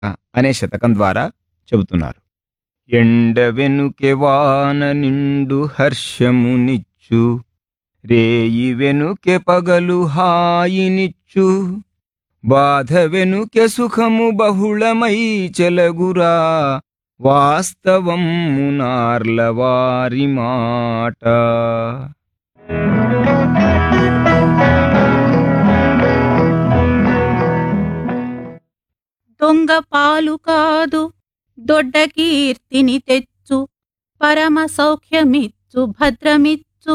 అనే శతకం ద్వారా చెబుతున్నారు ఎండ వెనుకె వాన నిండు హర్షమునిచ్చు రేయి వెనుకె పగలు హాయినిచ్చు బాధ వెనుకె సుఖము బహుళమై చెలగురా వాస్తవం మునార్ల వారి మాట దొంగ పాలు కాదు దొడ్డ కీర్తిని తెచ్చు పరమ సౌఖ్యమిచ్చు భద్రమిచ్చు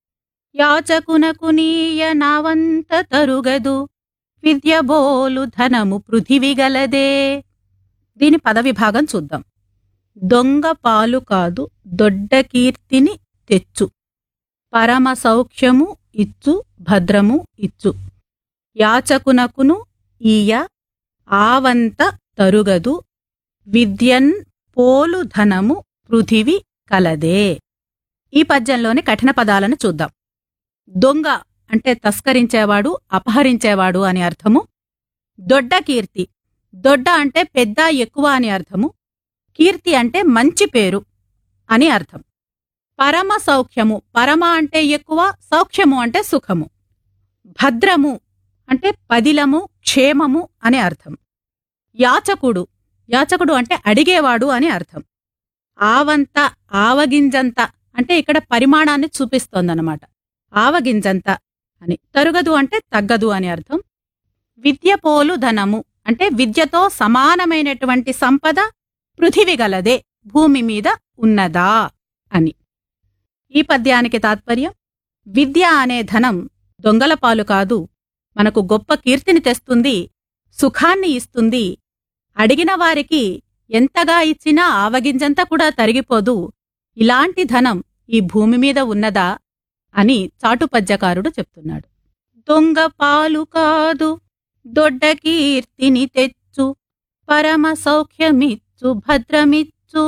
యాచకునకు నీయ నావంత తరుగదు విద్యబోలు ధనము పృథివి గలదే దీని పదవిభాగం చూద్దాం దొంగ పాలు కాదు దొడ్డ కీర్తిని తెచ్చు పరమ సౌఖ్యము ఇచ్చు భద్రము ఇచ్చు యాచకునకును ఈయ ఆవంత తరుగదు విద్యన్ పోలు ధనము పృథివి కలదే ఈ పద్యంలోని కఠిన పదాలను చూద్దాం దొంగ అంటే తస్కరించేవాడు అపహరించేవాడు అని అర్థము దొడ్డ కీర్తి దొడ్డ అంటే పెద్ద ఎక్కువ అని అర్థము కీర్తి అంటే మంచి పేరు అని అర్థం పరమ సౌఖ్యము పరమ అంటే ఎక్కువ సౌఖ్యము అంటే సుఖము భద్రము అంటే పదిలము క్షేమము అని అర్థం యాచకుడు యాచకుడు అంటే అడిగేవాడు అని అర్థం ఆవంత ఆవగింజంత అంటే ఇక్కడ పరిమాణాన్ని చూపిస్తోందన్నమాట ఆవగింజంత అని తరుగదు అంటే తగ్గదు అని అర్థం విద్య పోలు ధనము అంటే విద్యతో సమానమైనటువంటి సంపద పృథివి గలదే భూమి మీద ఉన్నదా అని ఈ పద్యానికి తాత్పర్యం విద్య అనే ధనం దొంగల పాలు కాదు మనకు గొప్ప కీర్తిని తెస్తుంది సుఖాన్ని ఇస్తుంది అడిగిన వారికి ఎంతగా ఇచ్చినా ఆవగింజంతా కూడా తరిగిపోదు ఇలాంటి ధనం ఈ భూమి మీద ఉన్నదా అని చాటుపద్యకారుడు చెప్తున్నాడు దొంగ పాలు కాదు దొడ్డ కీర్తిని తెచ్చు పరమ సౌఖ్యమిచ్చు భద్రమిచ్చు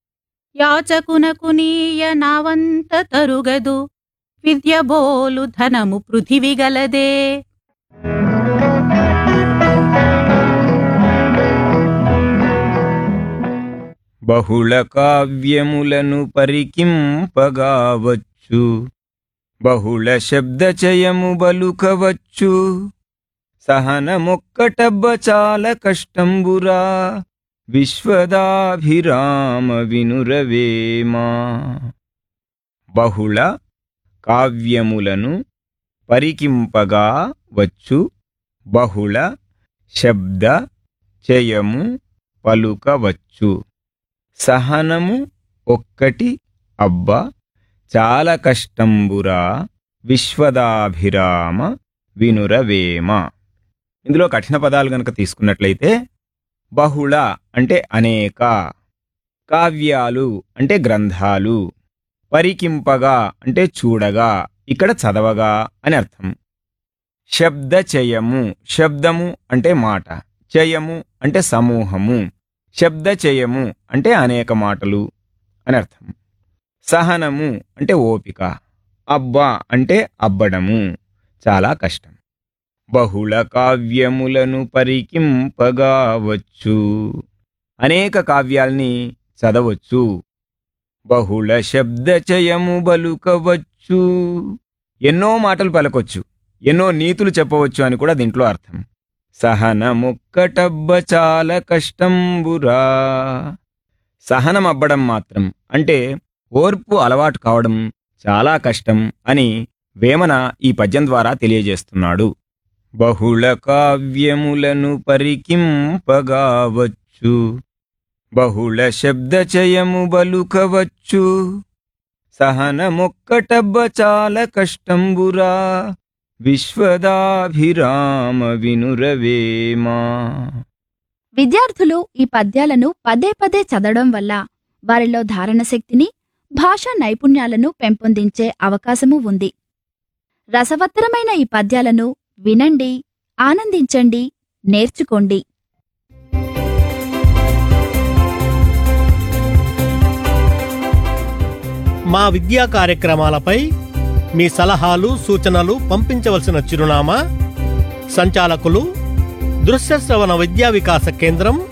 యాచకునకు నీయ నావంత తరుగదు విద్యబోలు ధనము పృథివి గలదే బహుళ కావ్యములను పరికింపగావచ్చు బహుళ శబ్దచయము బలుకవచ్చు సహనమొక్కటబ్బ చాలా కష్టంబురా విశ్వదాభిరామ వినురవేమా బహుళ కావ్యములను పరికింపగా వచ్చు బహుళ శబ్ద చయము పలుకవచ్చు సహనము ఒక్కటి అబ్బ చాలా కష్టంబురా విశ్వదాభిరామ వినురవేమ ఇందులో కఠిన పదాలు గనక తీసుకున్నట్లయితే బహుళ అంటే అనేక కావ్యాలు అంటే గ్రంథాలు పరికింపగా అంటే చూడగా ఇక్కడ చదవగా అని అర్థం శబ్దచయము శబ్దము అంటే మాట చయము అంటే సమూహము శబ్దచయము అంటే అనేక మాటలు అని అర్థం సహనము అంటే ఓపిక అబ్బా అంటే అబ్బడము చాలా కష్టం బహుళ కావ్యములను పరికింపగావచ్చు అనేక కావ్యాల్ని చదవచ్చు బహుళ శబ్దచయము బలుకవచ్చు ఎన్నో మాటలు పలకొచ్చు ఎన్నో నీతులు చెప్పవచ్చు అని కూడా దీంట్లో అర్థం సహనముక్కటబ్బ చాలా కష్టంబురా సహనం అబ్బడం మాత్రం అంటే ఓర్పు అలవాటు కావడం చాలా కష్టం అని వేమన ఈ పద్యం ద్వారా తెలియజేస్తున్నాడు బహుళ కావ్యములను పరికింపగావచ్చు బహుళ శబ్దచయము బలుకవచ్చు సహనమొక్కటబ్బ చాలా కష్టంబురా విశ్వదాభిరామ వినురవేమా విద్యార్థులు ఈ పద్యాలను పదే పదే చదవడం వల్ల వారిలో ధారణ శక్తిని భాషా నైపుణ్యాలను పెంపొందించే అవకాశము ఉంది రసవత్తరమైన ఈ పద్యాలను వినండి ఆనందించండి నేర్చుకోండి మా విద్యా కార్యక్రమాలపై మీ సలహాలు సూచనలు పంపించవలసిన చిరునామా సంచాలకులు దృశ్య శ్రవణ విద్యా వికాస కేంద్రం